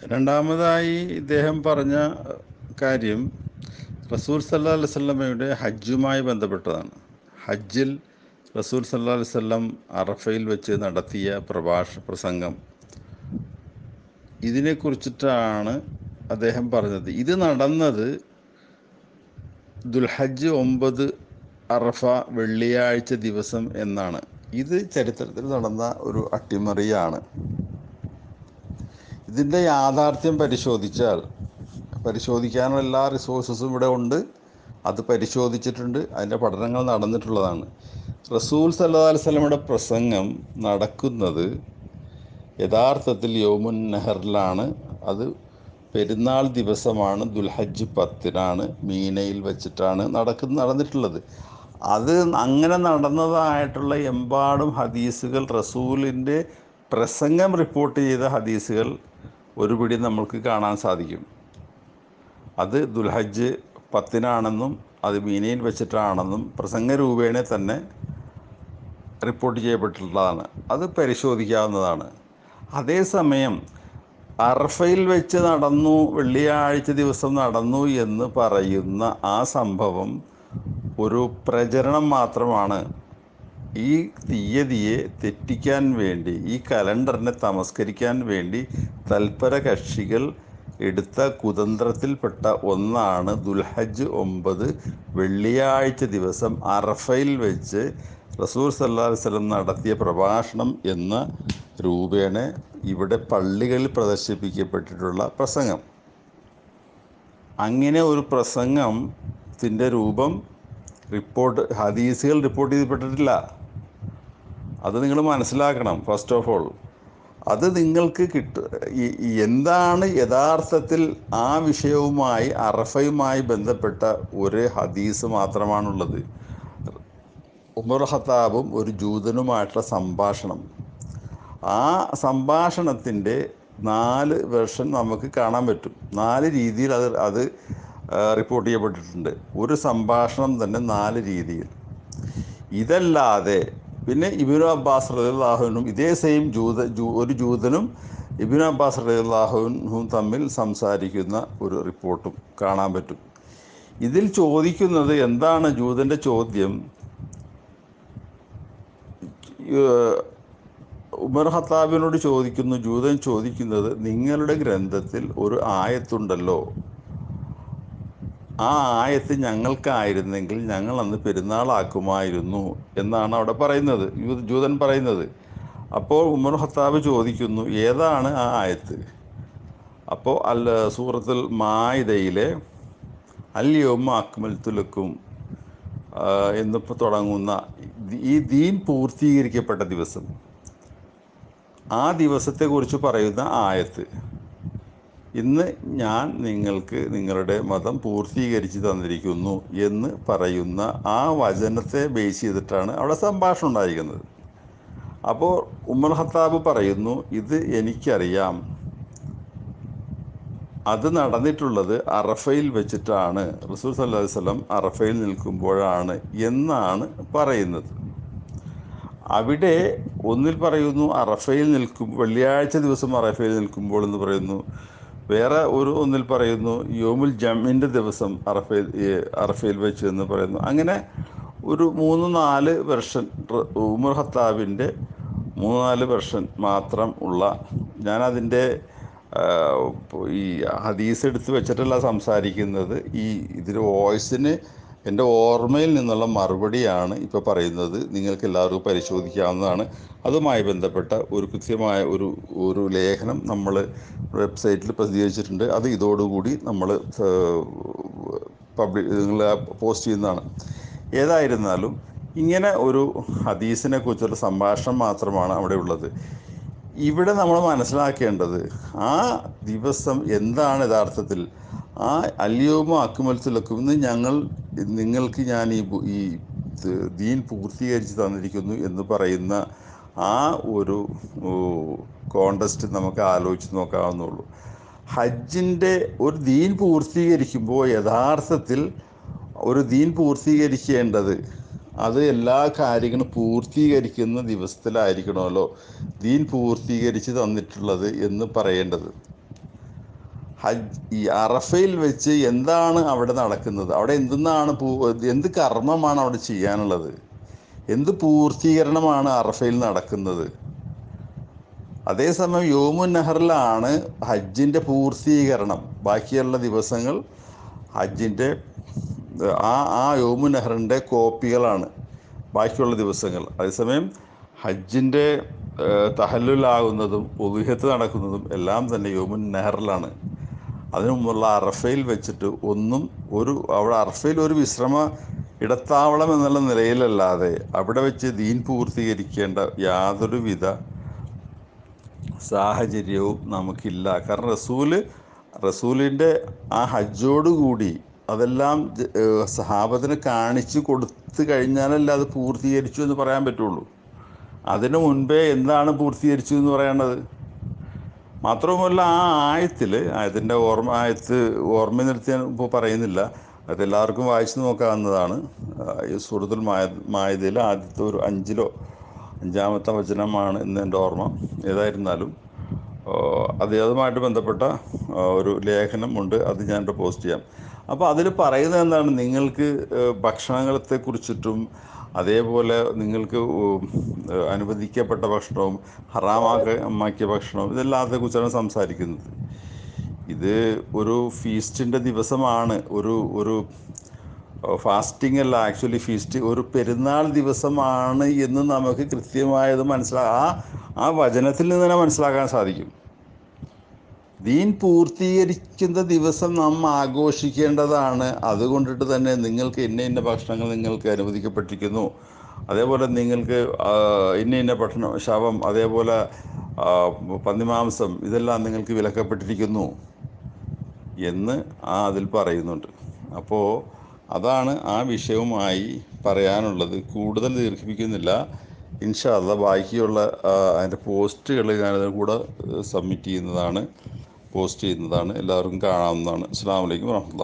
രണ്ടാമതായി ഇദ്ദേഹം പറഞ്ഞ കാര്യം റസൂൽ സല്ലാ അലൈഹി സ്വല്ലമയുടെ ഹജ്ജുമായി ബന്ധപ്പെട്ടതാണ് ഹജ്ജിൽ റസൂൽ സല്ലാ അലൈഹി സ്വല്ലം അറഫയിൽ വെച്ച് നടത്തിയ പ്രഭാഷ പ്രസംഗം ഇതിനെക്കുറിച്ചിട്ടാണ് അദ്ദേഹം പറഞ്ഞത് ഇത് നടന്നത് ദുൽഹജ്ജ് ഒമ്പത് അറഫ വെള്ളിയാഴ്ച ദിവസം എന്നാണ് ഇത് ചരിത്രത്തിൽ നടന്ന ഒരു അട്ടിമറിയാണ് ഇതിൻ്റെ യാഥാർത്ഥ്യം പരിശോധിച്ചാൽ പരിശോധിക്കാനുള്ള എല്ലാ റിസോഴ്സസും ഇവിടെ ഉണ്ട് അത് പരിശോധിച്ചിട്ടുണ്ട് അതിൻ്റെ പഠനങ്ങൾ നടന്നിട്ടുള്ളതാണ് റസൂൽ സല്ലാ അലിസ്ലമയുടെ പ്രസംഗം നടക്കുന്നത് യഥാർത്ഥത്തിൽ യോമുൻ നെഹറിലാണ് അത് പെരുന്നാൾ ദിവസമാണ് ദുൽഹജ്ജ് പത്തിനാണ് മീനയിൽ വെച്ചിട്ടാണ് നടക്കുന്ന നടന്നിട്ടുള്ളത് അത് അങ്ങനെ നടന്നതായിട്ടുള്ള എമ്പാടും ഹദീസുകൾ റസൂലിൻ്റെ പ്രസംഗം റിപ്പോർട്ട് ചെയ്ത ഹദീസുകൾ ഒരു പിടി നമ്മൾക്ക് കാണാൻ സാധിക്കും അത് ദുൽഹജ്ജ് പത്തിനാണെന്നും അത് മീനയിൽ വെച്ചിട്ടാണെന്നും പ്രസംഗ രൂപേണ തന്നെ റിപ്പോർട്ട് ചെയ്യപ്പെട്ടിട്ടുള്ളതാണ് അത് പരിശോധിക്കാവുന്നതാണ് അതേസമയം അർഫയിൽ വെച്ച് നടന്നു വെള്ളിയാഴ്ച ദിവസം നടന്നു എന്ന് പറയുന്ന ആ സംഭവം ഒരു പ്രചരണം മാത്രമാണ് ഈ തീയതിയെ തെറ്റിക്കാൻ വേണ്ടി ഈ കലണ്ടറിനെ തമസ്കരിക്കാൻ വേണ്ടി തൽപര കക്ഷികൾ എടുത്ത കുതന്ത്രത്തിൽപ്പെട്ട ഒന്നാണ് ദുൽഹജ്ജ് ഒമ്പത് വെള്ളിയാഴ്ച ദിവസം അറഫയിൽ വെച്ച് റസൂൽ സല്ലാ വല്ലം നടത്തിയ പ്രഭാഷണം എന്ന രൂപേണ ഇവിടെ പള്ളികളിൽ പ്രദർശിപ്പിക്കപ്പെട്ടിട്ടുള്ള പ്രസംഗം അങ്ങനെ ഒരു പ്രസംഗത്തിൻ്റെ രൂപം റിപ്പോർട്ട് ഹദീസുകൾ റിപ്പോർട്ട് ചെയ്യപ്പെട്ടിട്ടില്ല അത് നിങ്ങൾ മനസ്സിലാക്കണം ഫസ്റ്റ് ഓഫ് ഓൾ അത് നിങ്ങൾക്ക് കിട്ട എന്താണ് യഥാർത്ഥത്തിൽ ആ വിഷയവുമായി അറഫയുമായി ബന്ധപ്പെട്ട ഒരു ഹദീസ് മാത്രമാണുള്ളത് ഉമർ ഖത്താബും ഒരു ജൂതനുമായിട്ടുള്ള സംഭാഷണം ആ സംഭാഷണത്തിൻ്റെ നാല് വെർഷൻ നമുക്ക് കാണാൻ പറ്റും നാല് രീതിയിൽ അത് അത് റിപ്പോർട്ട് ചെയ്യപ്പെട്ടിട്ടുണ്ട് ഒരു സംഭാഷണം തന്നെ നാല് രീതിയിൽ ഇതല്ലാതെ പിന്നെ ഇബിനു അബ്ബാസ് റലിള്ളാഹുവിനും ഇതേ സെയിം ജൂത ജൂ ഒരു ജൂതനും ഇബിനു അബ്ബാസ് റലിള്ളാഹുവിനും തമ്മിൽ സംസാരിക്കുന്ന ഒരു റിപ്പോർട്ടും കാണാൻ പറ്റും ഇതിൽ ചോദിക്കുന്നത് എന്താണ് ജൂതൻ്റെ ചോദ്യം ഉമർ ഹത്താബിനോട് ചോദിക്കുന്നു ജൂതൻ ചോദിക്കുന്നത് നിങ്ങളുടെ ഗ്രന്ഥത്തിൽ ഒരു ആയത്തുണ്ടല്ലോ ആ ആയത്ത് ഞങ്ങൾക്കായിരുന്നെങ്കിൽ ഞങ്ങൾ അന്ന് പെരുന്നാളാക്കുമായിരുന്നു എന്നാണ് അവിടെ പറയുന്നത് ജൂതൻ പറയുന്നത് അപ്പോൾ ഉമർ ഹത്താബ് ചോദിക്കുന്നു ഏതാണ് ആ ആയത്ത് അപ്പോൾ അല്ല സൂറത്തുൽ മായിദയിലെ അല്യോമ്മ അക്മൽ തുലക്കും എന്നിപ്പോൾ തുടങ്ങുന്ന ഈ ദീൻ പൂർത്തീകരിക്കപ്പെട്ട ദിവസം ആ ദിവസത്തെക്കുറിച്ച് പറയുന്ന ആയത്ത് ഇന്ന് ഞാൻ നിങ്ങൾക്ക് നിങ്ങളുടെ മതം പൂർത്തീകരിച്ച് തന്നിരിക്കുന്നു എന്ന് പറയുന്ന ആ വചനത്തെ ബേസ് ചെയ്തിട്ടാണ് അവിടെ സംഭാഷണം ഉണ്ടായിരിക്കുന്നത് അപ്പോൾ ഉമ്മർ ഹത്താബ് പറയുന്നു ഇത് എനിക്കറിയാം അത് നടന്നിട്ടുള്ളത് അറഫയിൽ വെച്ചിട്ടാണ് റസൂൽ സല്ലാ വല്ലം അറഫയിൽ നിൽക്കുമ്പോഴാണ് എന്നാണ് പറയുന്നത് അവിടെ ഒന്നിൽ പറയുന്നു അറഫയിൽ നിൽക്കും വെള്ളിയാഴ്ച ദിവസം അറഫയിൽ നിൽക്കുമ്പോൾ എന്ന് പറയുന്നു വേറെ ഒരു ഒന്നിൽ പറയുന്നു യോമുൽ ജമ്മിൻ്റെ ദിവസം അറഫയിൽ അറഫയിൽ വെച്ച് എന്ന് പറയുന്നു അങ്ങനെ ഒരു മൂന്ന് നാല് വെർഷൻ ഉമർ ഹത്താബിൻ്റെ മൂന്ന് നാല് വെർഷൻ മാത്രം ഉള്ള ഞാനതിൻ്റെ ഈ ഹദീസ് എടുത്ത് വെച്ചിട്ടല്ല സംസാരിക്കുന്നത് ഈ ഇതിൽ വോയിസിന് എൻ്റെ ഓർമ്മയിൽ നിന്നുള്ള മറുപടിയാണ് ഇപ്പോൾ പറയുന്നത് നിങ്ങൾക്ക് എല്ലാവർക്കും പരിശോധിക്കാവുന്നതാണ് അതുമായി ബന്ധപ്പെട്ട ഒരു കൃത്യമായ ഒരു ഒരു ലേഖനം നമ്മൾ വെബ്സൈറ്റിൽ പ്രസിദ്ധീകരിച്ചിട്ടുണ്ട് അത് ഇതോടുകൂടി നമ്മൾ പബ്ലിക് നിങ്ങൾ പോസ്റ്റ് ചെയ്യുന്നതാണ് ഏതായിരുന്നാലും ഇങ്ങനെ ഒരു ഹദീസിനെ കുറിച്ചുള്ള സംഭാഷണം മാത്രമാണ് അവിടെ ഉള്ളത് ഇവിടെ നമ്മൾ മനസ്സിലാക്കേണ്ടത് ആ ദിവസം എന്താണ് യഥാർത്ഥത്തിൽ ആ അല്യോമോ അക്കുമൽത്തിലൊക്കെ ഇന്ന് ഞങ്ങൾ നിങ്ങൾക്ക് ഞാൻ ഈ ഈ ദീൻ പൂർത്തീകരിച്ച് തന്നിരിക്കുന്നു എന്ന് പറയുന്ന ആ ഒരു കോണ്ടസ്റ്റ് നമുക്ക് ആലോചിച്ച് നോക്കാവുന്നുള്ളൂ ഹജ്ജിൻ്റെ ഒരു ദീൻ പൂർത്തീകരിക്കുമ്പോൾ യഥാർത്ഥത്തിൽ ഒരു ദീൻ പൂർത്തീകരിക്കേണ്ടത് അത് എല്ലാ കാര്യങ്ങളും പൂർത്തീകരിക്കുന്ന ദിവസത്തിലായിരിക്കണമല്ലോ ദീൻ പൂർത്തീകരിച്ച് തന്നിട്ടുള്ളത് എന്ന് പറയേണ്ടത് ഹജ്ജ് ഈ അറഫയിൽ വെച്ച് എന്താണ് അവിടെ നടക്കുന്നത് അവിടെ എന്തെന്നാണ് പൂ എന്ത് കർമ്മമാണ് അവിടെ ചെയ്യാനുള്ളത് എന്ത് പൂർത്തീകരണമാണ് അറഫയിൽ നടക്കുന്നത് അതേസമയം യോമുൻ നെഹറിലാണ് ഹജ്ജിൻ്റെ പൂർത്തീകരണം ബാക്കിയുള്ള ദിവസങ്ങൾ ഹജ്ജിൻ്റെ ആ ആ യോമുൻ നെഹറിൻ്റെ കോപ്പികളാണ് ബാക്കിയുള്ള ദിവസങ്ങൾ അതേസമയം ഹജ്ജിൻ്റെ തഹല്ലുലാകുന്നതും ഉദുഹത്ത് നടക്കുന്നതും എല്ലാം തന്നെ യോമുൻ നെഹറിലാണ് അതിനു മുമ്പുള്ള അറഫയിൽ വെച്ചിട്ട് ഒന്നും ഒരു അവിടെ അറഫയിൽ ഒരു വിശ്രമ ഇടത്താവളം എന്നുള്ള നിലയിലല്ലാതെ അവിടെ വെച്ച് ദീൻ പൂർത്തീകരിക്കേണ്ട യാതൊരുവിധ സാഹചര്യവും നമുക്കില്ല കാരണം റസൂല് റസൂലിൻ്റെ ആ ഹജ്ജോടുകൂടി അതെല്ലാം സഹാബത്തിന് കാണിച്ചു കൊടുത്തു കഴിഞ്ഞാലല്ല അത് പൂർത്തീകരിച്ചു എന്ന് പറയാൻ പറ്റുള്ളൂ അതിനു മുൻപേ എന്താണ് പൂർത്തീകരിച്ചു എന്ന് പറയേണ്ടത് മാത്രവുമല്ല ആ ആയത്തിൽ അതിൻ്റെ ഓർമ്മ ആയത്ത് ഓർമ്മ നിർത്തി ഞാൻ ഇപ്പോൾ പറയുന്നില്ല അതെല്ലാവർക്കും വായിച്ചു നോക്കാവുന്നതാണ് ഈ സൂറത്തുൽ മായ മായതയിൽ ആദ്യത്തെ ഒരു അഞ്ചിലോ അഞ്ചാമത്തെ വചനമാണ് എന്ന് എൻ്റെ ഓർമ്മ ഏതായിരുന്നാലും അത് അതുമായിട്ട് ബന്ധപ്പെട്ട ഒരു ലേഖനം ഉണ്ട് അത് ഞാൻ പോസ്റ്റ് ചെയ്യാം അപ്പോൾ അതിൽ പറയുന്നത് എന്താണ് നിങ്ങൾക്ക് ഭക്ഷണങ്ങളെക്കുറിച്ചിട്ടും അതേപോലെ നിങ്ങൾക്ക് അനുവദിക്കപ്പെട്ട ഭക്ഷണവും ഹറാമാക്കിയ ഭക്ഷണവും ഇതെല്ലാത്തെ കുറിച്ചാണ് സംസാരിക്കുന്നത് ഇത് ഒരു ഫീസ്റ്റിൻ്റെ ദിവസമാണ് ഒരു ഒരു ഫാസ്റ്റിംഗ് അല്ല ആക്ച്വലി ഫീസ്റ്റ് ഒരു പെരുന്നാൾ ദിവസമാണ് എന്ന് നമുക്ക് കൃത്യമായത് മനസ്സിലാ ആ ആ വചനത്തിൽ നിന്ന് തന്നെ മനസ്സിലാക്കാൻ സാധിക്കും ദീൻ പൂർത്തീകരിക്കുന്ന ദിവസം നാം ആഘോഷിക്കേണ്ടതാണ് അതുകൊണ്ടിട്ട് തന്നെ നിങ്ങൾക്ക് ഇന്ന ഇന്ന ഭക്ഷണങ്ങൾ നിങ്ങൾക്ക് അനുവദിക്കപ്പെട്ടിരിക്കുന്നു അതേപോലെ നിങ്ങൾക്ക് ഇന്ന ഇന്ന ഭക്ഷണം ശവം അതേപോലെ പന്നിമാംസം ഇതെല്ലാം നിങ്ങൾക്ക് വിലക്കപ്പെട്ടിരിക്കുന്നു എന്ന് ആ അതിൽ പറയുന്നുണ്ട് അപ്പോൾ അതാണ് ആ വിഷയവുമായി പറയാനുള്ളത് കൂടുതൽ ദീർഘിപ്പിക്കുന്നില്ല ഇൻഷാല്ല ബാക്കിയുള്ള അതിൻ്റെ പോസ്റ്റുകൾ ഞാനത് കൂടെ സബ്മിറ്റ് ചെയ്യുന്നതാണ് പോസ്റ്റ് ചെയ്യുന്നതാണ് എല്ലാവർക്കും കാണാവുന്നതാണ് അസ്സാം വലൈക്കും വാഹമത്തുള്ള